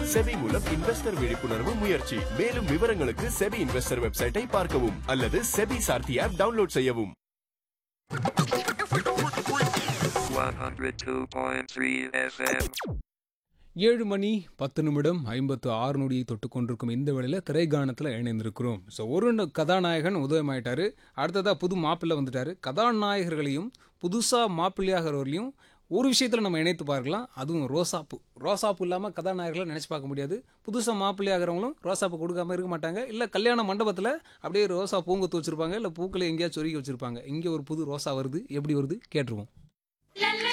SEBI மூலம் investor விழிப்புணர்வு முயற்சி மேலும் விவரங்களுக்கு செபி இன்வெஸ்டர் வெப்சைட்டை பார்க்கவும் அல்லது செபி சார்த்தி ஆப் டவுன்லோட் செய்யவும் 102.3 FM. ஏழு மணி பத்து நிமிடம் ஐம்பத்து ஆறு நொடியை தொட்டு கொண்டிருக்கும் இந்த வேளையில் திரைகானத்தில் இணைந்திருக்கிறோம் ஸோ ஒரு ந- கதாநாயகன் உதயமாயிட்டாரு அடுத்ததாக புது மாப்பிள்ளை வந்துட்டாரு கதாநாயகர்களையும் புதுசாக மாப்பிள்ளையாகிறவர்களையும் ஒரு விஷயத்தில் நம்ம இணைத்து பார்க்கலாம் அதுவும் ரோசாப்பு ரோசாப்பு இல்லாமல் கதாநாயகர்களை நினச்சி பார்க்க முடியாது புதுசாக மாப்பிள்ளையாகிறவங்களும் ரோசாப்பு கொடுக்காம இருக்க மாட்டாங்க இல்லை கல்யாண மண்டபத்தில் அப்படியே ரோசா பூங்கொத்து வச்சுருப்பாங்க இல்லை பூக்களை எங்கேயாச்சும் சொருகி வச்சுருப்பாங்க இங்கே ஒரு புது ரோசா வருது எப்படி வருது கேட்டுருவோம்